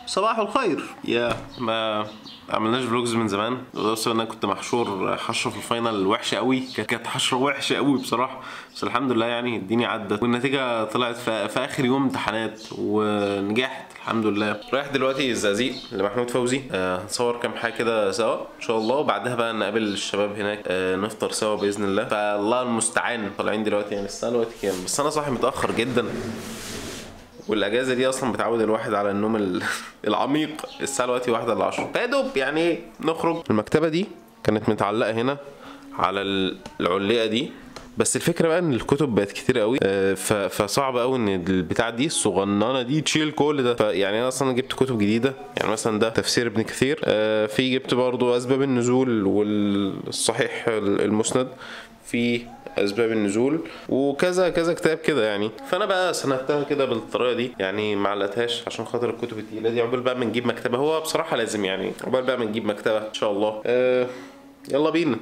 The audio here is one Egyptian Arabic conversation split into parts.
صباح الخير يا ما عملناش فلوجز من زمان وده بسبب ان انا كنت محشور حشره في الفاينل وحشه قوي كانت كانت حشره وحشه قوي بصراحه بس الحمد لله يعني الدنيا عدت والنتيجه طلعت في, في اخر يوم امتحانات ونجحت الحمد لله رايح دلوقتي الزقازيق لمحمود فوزي آه، هنصور كام حاجه كده سوا ان شاء الله وبعدها بقى نقابل الشباب هناك آه، نفطر سوا باذن الله فالله المستعان طالعين دلوقتي يعني الساعه دلوقتي كام بس انا صاحي متاخر جدا والاجازه دي اصلا بتعود الواحد على النوم ال- العميق الساعه دلوقتي واحدة الا 10 فيا دوب يعني إيه، نخرج المكتبه دي كانت متعلقه هنا على ال- العلقه دي بس الفكره بقى ان الكتب بقت كتير قوي آه، ف- فصعب قوي ان البتاع دي الصغننه دي تشيل كل ده فيعني انا اصلا جبت كتب جديده يعني مثلا ده تفسير ابن كثير آه، في جبت برضو اسباب النزول والصحيح المسند في اسباب النزول وكذا كذا كتاب كده يعني فانا بقى سندتها كده بالطريقه دي يعني ما علقتهاش عشان خاطر الكتب التقيله دي عقبال بقى ما نجيب مكتبه هو بصراحه لازم يعني عقبال بقى ما نجيب مكتبه ان شاء الله آه يلا بينا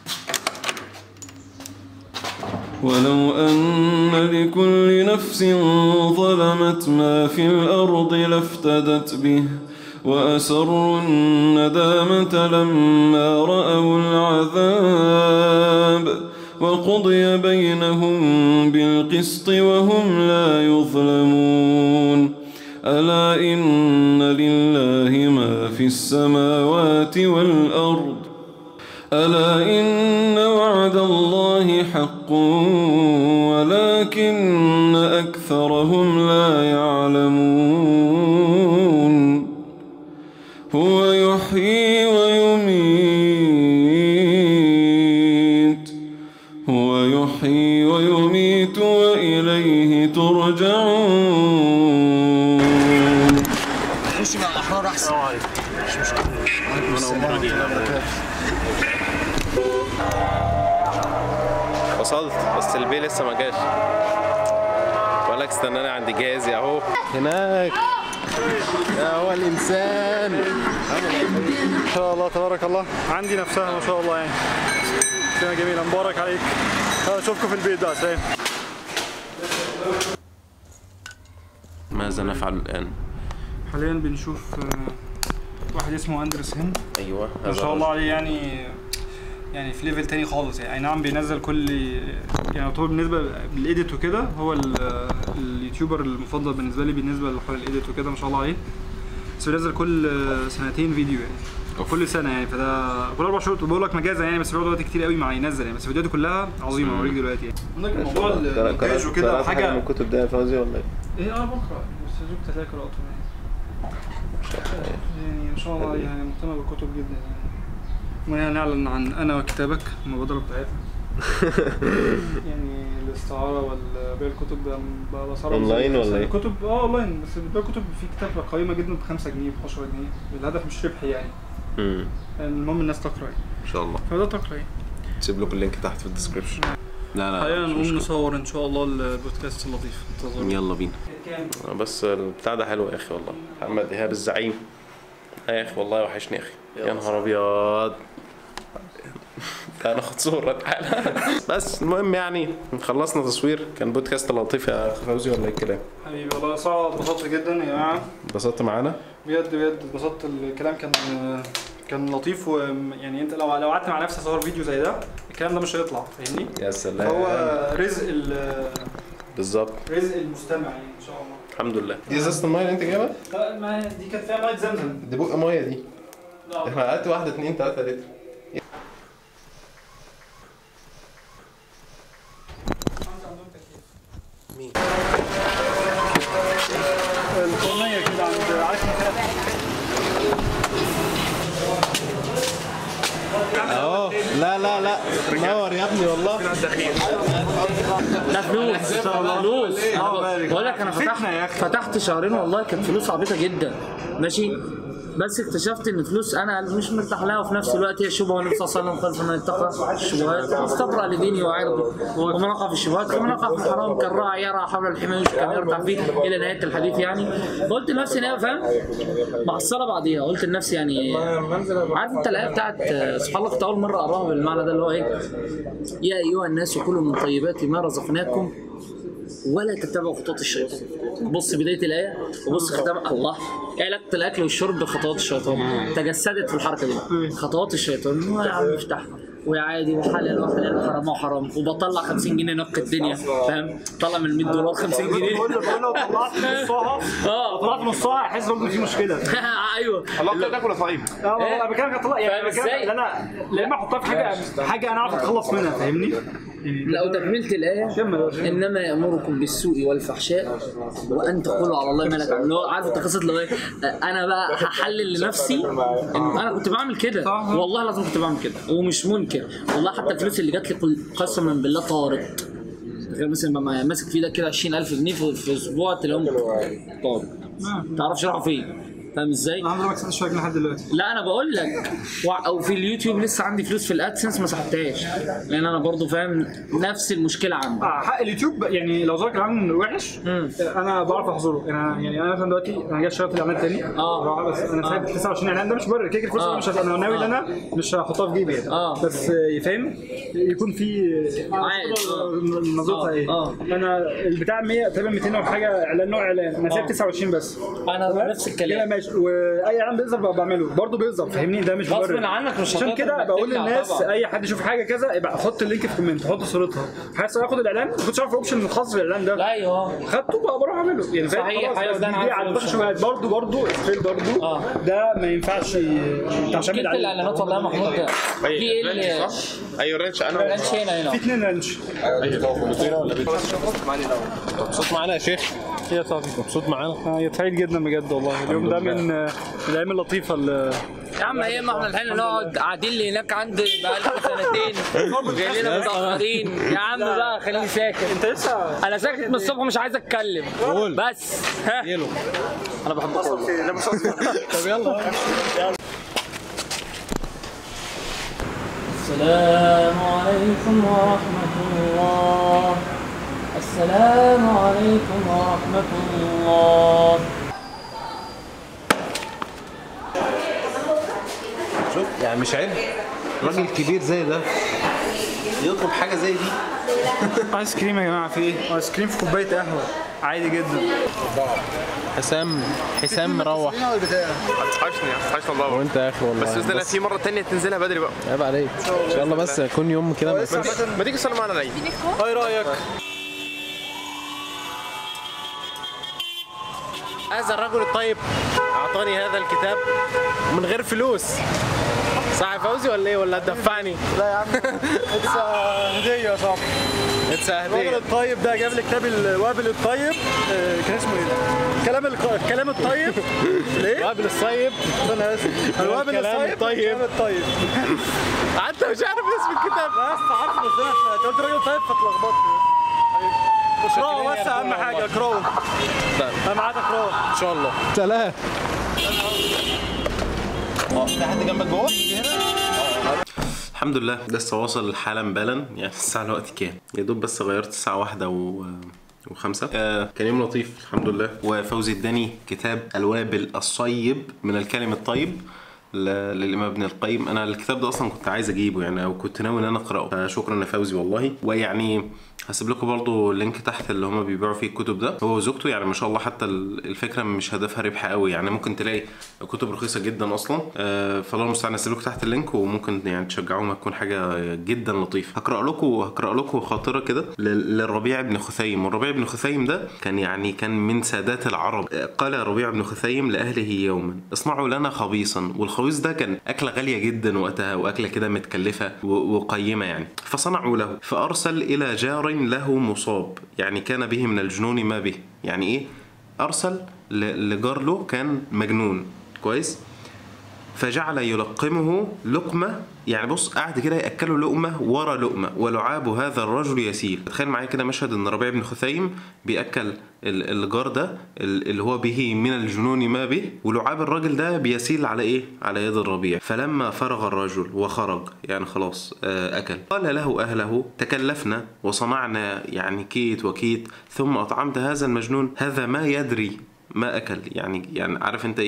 ولو أن لكل نفس ظلمت ما في الأرض لافتدت به وأسروا الندامة لما رأوا العذاب وقضي بينهم بالقسط وهم لا يظلمون ألا إن لله ما في السماوات والأرض ألا إن وعد الله حق ولكن أكثرهم لا يعلمون هو يحيي ويميت هو يحيي ويميت وإليه ترجعون خش مع الاحرار احسن وصلت بس البي لسه ما جاش ولك استناني عند جهازي اهو هناك يا هو الانسان ما شاء الله تبارك الله عندي نفسها ما شاء الله يعني سنة جميلة مبارك عليك يلا اشوفكم في البيت بقى سلام ماذا نفعل الان حاليا بنشوف آه، واحد اسمه اندرس هند ايوه ما شاء الله عليه يعني يعني في ليفل تاني خالص يعني اي نعم بينزل كل يعني يعتبر بالنسبه للايديت وكده هو ال- اليوتيوبر المفضل بالنسبه لي بالنسبه لحوار الايديت وكده ما شاء الله عليه بس بينزل كل سنتين فيديو يعني أو كل سنه يعني فده كل اربع شهور بقول لك مجازا يعني بس بيقعد وقت كتير قوي مع ينزل يعني بس فيديوهاته كلها عظيمه اوريك دلوقتي يعني عندك موضوع المونتاج وكده حاجه الكتب ده يا فوزي ولا ايه؟ ايه انا بقرا بس زوجتي هتلاقي قراءته يعني يعني ما شاء الله عليها يعني مهتمه بالكتب جدا يعني وهنا نعلن عن انا وكتابك المبادره بتاعتنا يعني الاستعاره والبيع الكتب ده بقى بصراحه أونلاين ولا إيه؟ الكتب اه اونلاين بس بتبيع كتب في كتاب قيمه جدا ب 5 جنيه ب 10 جنيه الهدف مش ربح يعني امم يعني المهم الناس تقرا يعني ان شاء الله فده تقرا يعني سيب لكم اللينك تحت في الديسكربشن لا لا خلينا مش نقوم مشكلة. نصور ان شاء الله البودكاست اللطيف انتظرونا يلا بينا بس البتاع ده حلو يا اخي والله محمد ايهاب الزعيم آه يا اخي والله وحشني يا اخي يا نهار ابيض تعالى ناخد صورة تعالى بس المهم يعني خلصنا تصوير كان بودكاست لطيف يا أخ فوزي ولا ايه الكلام حبيبي والله صعب اتبسطت جدا يا جماعه انبسطت معانا بجد بجد اتبسطت الكلام كان كان لطيف ويعني انت لو لو قعدت مع نفسك تصور فيديو زي ده الكلام ده مش هيطلع فاهمني؟ يا سلام فهو رزق ال- بالظبط رزق المستمع يعني ان شاء الله الحمد لله دي ازازة المية اللي انت جايبها؟ لا ما دي كانت فيها ميه زمزم دي بق مية دي لا احنا هات واحدة اتنين تلاتة لتر مين؟ الفرنيه كده عند عارف مكان اهو لا لا لا نور يا ابني والله لا فلوس فلوس اه بقول لك انا فتحت فتنة يا أخي. فتحت شهرين والله كانت فلوس عبيطه جدا ماشي بس اكتشفت ان فلوس انا مش مرتاح لها وفي نفس الوقت هي شبهه والنبي صلى الله عليه وسلم قال فمن اتقى الشبهات استبرأ لدينه وعرضه ومن وقع في الشبهات فمن وقع في الحرام كالراعي يرى حول الحمى كان يرتع فيه الى نهايه الحديث يعني قلت لنفسي ان هي فاهم محصله بعضيها قلت لنفسي يعني عارف انت الايه بتاعت سبحان الله كنت اول مره اقراها بالمعنى ده اللي هو ايه يا ايها الناس كلوا من طيبات ما رزقناكم ولا تتبعوا خطوات الشيطان بص بدايه الايه وبص ختام الله علاقه الاكل والشرب بخطوات الشيطان تجسدت في الحركه دي خطوات الشيطان هو يا عم افتح ويا عادي وحلال وحلال وحرام وحرام وبطلع 50 جنيه نق الدنيا فاهم طلع من 100 دولار 50 جنيه بقول لك بقول لك طلعت نصها اه طلعت نصها احس برضه في مشكله ايوه الله تاكل ولا صايم اه والله انا بكلمك اطلع يعني فاهم بكلمك ازاي؟ ان انا لا اما احطها في حاجه حاجه انا اعرف اتخلص منها فاهمني؟ لا وتكملة الآية كمل يا شيخ. إنما يأمركم بالسوء والفحشاء وأن تقولوا على الله ما لا تعلمون اللي هو عارف أنت قصة اللي هو إيه؟ أنا بقى هحلل لنفسي إن أنا كنت بعمل كده والله العظيم كنت بعمل كده ومش منكر والله حتى الفلوس اللي جات لي قل- قسما بالله طارت غير مثلا لما ماسك في ايدك كده 20000 جنيه في, في اسبوع تلاقيهم طارت ما تعرفش راحوا فين فاهم ازاي؟ انا ما كسبتش حاجه لحد دلوقتي لا انا بقول لك وع- او في اليوتيوب لسه عندي فلوس في الادسنس ما سحبتهاش لان انا برضو فاهم نفس المشكله عندي آه، حق اليوتيوب يعني لو ظهر كلام وحش مم. آه، انا بعرف احظره يعني يعني انا مثلا دلوقتي انا جاي اشتغل في الاعلان تاني آه. بصراحه بس انا سايب 29 اعلان ده مش مبرر كده كده الفلوس آه. أنا مش هت- انا ناوي ان انا مش هحطها في جيبي يعني آه. بس آه، فاهم يكون في عائد. آه. نظرتها آه. ايه آه. انا البتاع 100 تقريبا 200 او حاجه اعلان نوع اعلان انا سايب آه. 29 بس انا نفس كده الكلام ماشي واي اعلان بيظهر بقى بعمله برضه بيظهر فاهمني ده مش غصب مبرر عنك مش عشان هتقدر كده إنك بقول تمنع للناس طبعاً. اي حد يشوف حاجه كذا يبقى حط اللينك في الكومنت حط صورتها حاسس اخد الاعلان ما كنتش عارف اوبشن الخاص بالاعلان ده لا ايوه خدته بقى بروح اعمله يعني فاهم صحيح، خلاص أيوة، بس ده دي أنا دي عارف عندك الأوبشن. شويه برضه برضه ستيل برضه آه. ده ما ينفعش تعتمد مشكله عليه الاعلانات والله يا محمود ده في ايه اللي ايوه رانش انا رانش هنا هنا في اتنين رانش مبسوط معانا يا شيخ يا صافي مبسوط معانا اه سعيد جدا بجد والله اليوم ده من من الايام اللطيفه اللي يا عم ايه ما احنا الحين نقعد قاعدين لي هناك عند بقالنا سنتين جاي لنا متاخرين يا عم بقى خليني ساكت انت لسه انا ساكت من الصبح مش عايز اتكلم قول. بس ها انا بحبك والله لا مش قصدي طب يلا السلام عليكم ورحمة الله السلام عليكم ورحمة الله شوف يعني مش عيب راجل كبير زي ده يطلب حاجه زي دي ايس كريم يا جماعه في ايه؟ ايس كريم في كوبايه قهوه عادي جدا حسام حسام مروح هتوحشني هتوحشني الله وانت يا اخي والله بس باذن الله في مره تانية تنزلها بدري بقى عيب عليك ان شاء الله بس يكون يوم كده بس ما تيجي تصلي معانا العيد ايه رايك؟ هذا الرجل الطيب اعطاني هذا الكتاب من غير فلوس صح يا فوزي ولا ايه ولا هتدفعني؟ لا يا عم اتس هديه يا صاحبي اتس الراجل هديه الطيب ده جاب لي كتاب الوابل الطيب آه، كان اسمه ايه؟ كلام الق... الكلام الطيب ليه؟ قابل الصيب استنى بس الوابل الكلام الطيب الطيب. الكلام الطيب انت مش عارف اسم الكتاب بس عارف بس انا انت قلت راجل طيب فتلخبطت اقراه بس اهم حاجه اقراه اهم حاجه اقراه ان شاء الله سلام في حد جنبك جوه؟ الحمد لله لسه واصل حالا بالا يعني الساعة الوقت كام؟ يا دوب بس غيرت الساعة واحدة و وخمسة آه كان يوم لطيف الحمد لله وفوزي اداني كتاب الوابل الصيب من الكلم الطيب ل- للامام ابن القيم انا الكتاب ده اصلا كنت عايز اجيبه يعني او كنت ناوي ان انا اقراه فشكرا يا فوزي والله ويعني هسيب لكم برضو اللينك تحت اللي هما بيبيعوا فيه الكتب ده هو وزوجته يعني ما شاء الله حتى ال- الفكره مش هدفها ربح قوي يعني ممكن تلاقي كتب رخيصه جدا اصلا آه، فالله المستعان هسيب لكم تحت اللينك وممكن يعني تشجعوهم هتكون حاجه جدا لطيفه هقرا لكم هقرا لكم خاطره كده لل- للربيع بن خثيم والربيع بن خثيم ده كان يعني كان من سادات العرب آه، قال ربيع بن خثيم لاهله يوما اصنعوا لنا خبيصا والخبيص ده كان اكله غاليه جدا وقتها واكله كده متكلفه و- وقيمه يعني فصنعوا له فارسل الى جار له مصاب يعني كان به من الجنون ما به يعني ايه ارسل ل- لجار له كان مجنون كويس فجعل يلقمه لقمة يعني بص قاعد كده يأكله لقمة ورا لقمة ولعاب هذا الرجل يسيل تخيل معايا كده مشهد ان ربيع بن خثيم بيأكل ال- الجار ده ال- اللي هو به من الجنون ما به ولعاب الراجل ده بيسيل على ايه على يد الربيع فلما فرغ الرجل وخرج يعني خلاص آه، أكل قال له أهله تكلفنا وصنعنا يعني كيت وكيت ثم أطعمت هذا المجنون هذا ما يدري ما أكل يعني يعني عارف انت ايه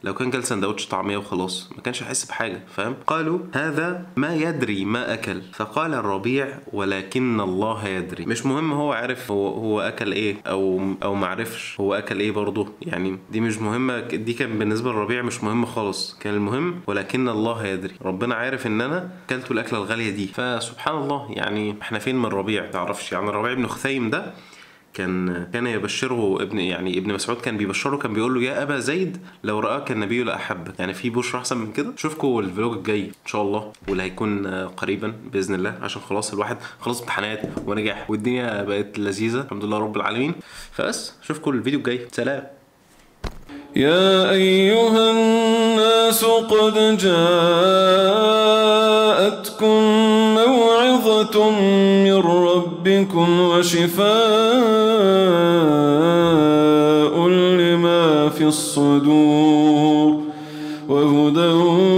لو كان كل سندوتش طعميه وخلاص ما كانش هيحس بحاجه فاهم قالوا هذا ما يدري ما اكل فقال الربيع ولكن الله يدري مش مهم هو عارف هو هو اكل ايه او او ما عرفش هو اكل ايه برضه يعني دي مش مهمه دي كان بالنسبه للربيع مش مهم خالص كان المهم ولكن الله يدري ربنا عارف ان انا اكلت الاكله الغاليه دي فسبحان الله يعني احنا فين من الربيع تعرفش يعني الربيع بن خثيم ده كان كان يبشره ابن يعني ابن مسعود كان بيبشره كان بيقول له يا ابا زيد لو راك النبي لاحبك يعني في بشرى احسن من كده اشوفكم الفلوج الجاي ان شاء الله واللي هيكون آه، قريبا باذن الله عشان خلاص الواحد خلاص امتحانات ونجح والدنيا بقت لذيذه الحمد لله رب العالمين فبس اشوفكم الفيديو الجاي سلام يا أيها الناس قد جاءتكم موعظة من ربكم وشفاء لما في الصدور وهدى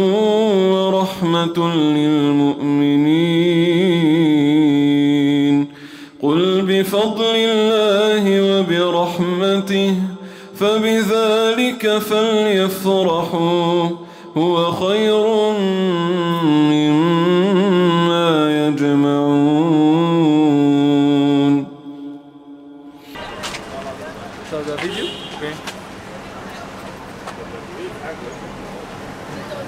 ورحمة للمؤمنين قل بفضل الله وبرحمته فبذلك فليفرحوا هو خير مما يجمعون طب ده فيديو؟ اوكي